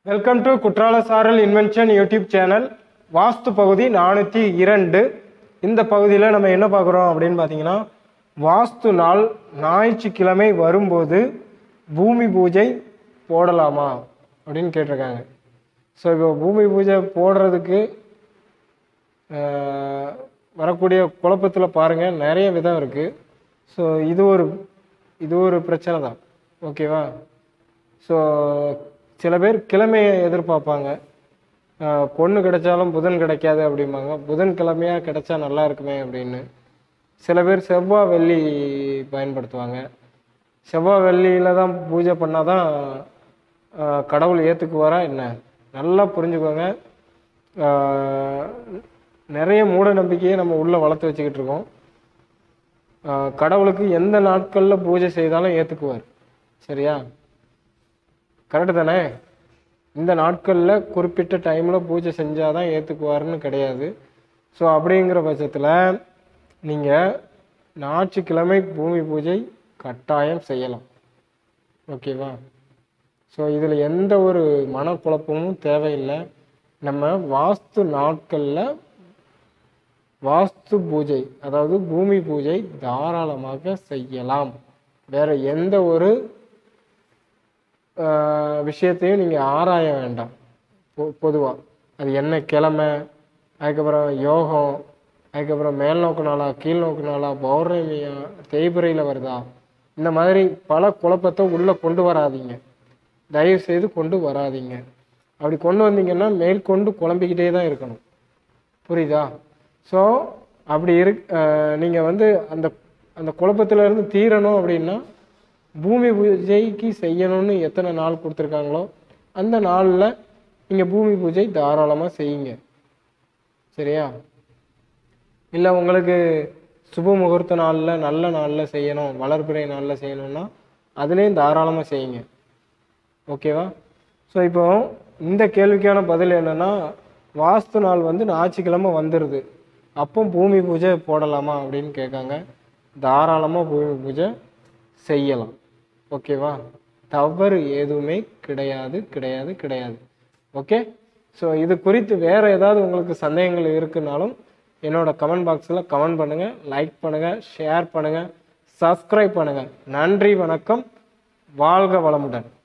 welcome to குற்றால சாரல் invention YouTube channel வாஸ்து பகுதி நானூற்றி இரண்டு இந்த பகுதியில் நம்ம என்ன பார்க்குறோம் அப்படின்னு பார்த்தீங்கன்னா வாஸ்து நாள் ஞாயிற்றுக்கிழமை வரும்போது பூமி பூஜை போடலாமா அப்படின்னு கேட்டிருக்காங்க ஸோ இப்போ பூமி பூஜை போடுறதுக்கு ஆஹ், வரக்கூடிய குழப்பத்தில் பாருங்கள் நிறைய விதம் இருக்குது ஸோ இது ஒரு இது ஒரு பிரச்சனை தான் ஓகேவா ஸோ சில பேர் கிழமையை எதிர்பார்ப்பாங்க ஆஹ், பொண்ணு கிடைச்சாலும் புதன் கிடைக்காது அப்படிம்பாங்க புதன் கிழமையாக கிடைச்சா நல்லா இருக்குமே அப்படின்னு சில பேர் செவ்வாய் வெள்ளி பயன்படுத்துவாங்க செவ்வாய் வெள்ளியில் தான் பூஜை பண்ணால் தான் ஆஹ், கடவுள் ஏற்றுக்குவாரா என்ன நல்லா புரிஞ்சுக்கோங்க ஆஹ், நிறைய மூட நம்பிக்கையை நம்ம உள்ளே வளர்த்து வச்சுக்கிட்டு இருக்கோம் ஆஹ், கடவுளுக்கு எந்த நாட்களில் பூஜை செய்தாலும் ஏற்றுக்குவார் சரியா கரெக்டு தானே இந்த நாட்களில் குறிப்பிட்ட டைமில் பூஜை செஞ்சால் தான் ஏற்றுக்குவாருன்னு கிடையாது ஸோ அப்படிங்கிற பட்சத்தில் நீங்கள் ஞாயிற்றுக்கிழமை பூமி பூஜை கட்டாயம் செய்யலாம் ஓகேவா ஸோ இதில் எந்த ஒரு மனக்குழப்பமும் தேவையில்லை நம்ம வாஸ்து நாட்களில் வாஸ்து பூஜை அதாவது பூமி பூஜை தாராளமாக செய்யலாம் வேற எந்த ஒரு ஆஹ், விஷயத்தையும் நீங்கள் ஆராய வேண்டாம் பொ பொதுவாக அது என்ன கிழமை அதுக்கப்புறம் யோகம் அதுக்கப்புறம் மேல் நோக்கு நாளா கீழ் நோக்கு நாளா பௌர்ணமியா தேய்பிரையில் வருதா இந்த மாதிரி பல குழப்பத்தை உள்ளே கொண்டு வராதீங்க தயவு செய்து கொண்டு வராதீங்க அப்படி கொண்டு வந்தீங்கன்னா மேற்கொண்டு குழம்பிக்கிட்டே தான் இருக்கணும் புரியுதா ஸோ அப்படி இரு நீங்கள் வந்து அந்த அந்த குழப்பத்துல இருந்து தீரணும் அப்படின்னா பூமி பூஜைக்கு செய்யணும்னு எத்தனை நாள் கொடுத்துருக்காங்களோ அந்த நாளில் நீங்கள் பூமி பூஜை தாராளமாக செய்யுங்க சரியா இல்லை உங்களுக்கு சுப முகூர்த்த நாளில் நல்ல நாளில் செய்யணும் வளர்பிறை நாளில் செய்யணும்னா அதுலேயும் தாராளமாக செய்யுங்க ஓகேவா ஸோ இப்போ இந்த கேள்விக்கான பதில் என்னன்னா வாஸ்து நாள் வந்து ஞாயிற்றுக்கிழமை வந்துடுது அப்போ பூமி பூஜை போடலாமா அப்படின்னு கேட்காங்க தாராளமாக பூமி பூஜை செய்யலாம் ஓகேவா தவறு எதுவுமே கிடையாது கிடையாது கிடையாது ஓகே ஸோ இது குறித்து வேறு ஏதாவது உங்களுக்கு சந்தேகங்கள் இருக்குனாலும் என்னோட கமெண்ட் பாக்ஸில் கமெண்ட் பண்ணுங்கள் லைக் பண்ணுங்கள் ஷேர் பண்ணுங்கள் சப்ஸ்கிரைப் பண்ணுங்கள் நன்றி வணக்கம் வாழ்க வளமுடன்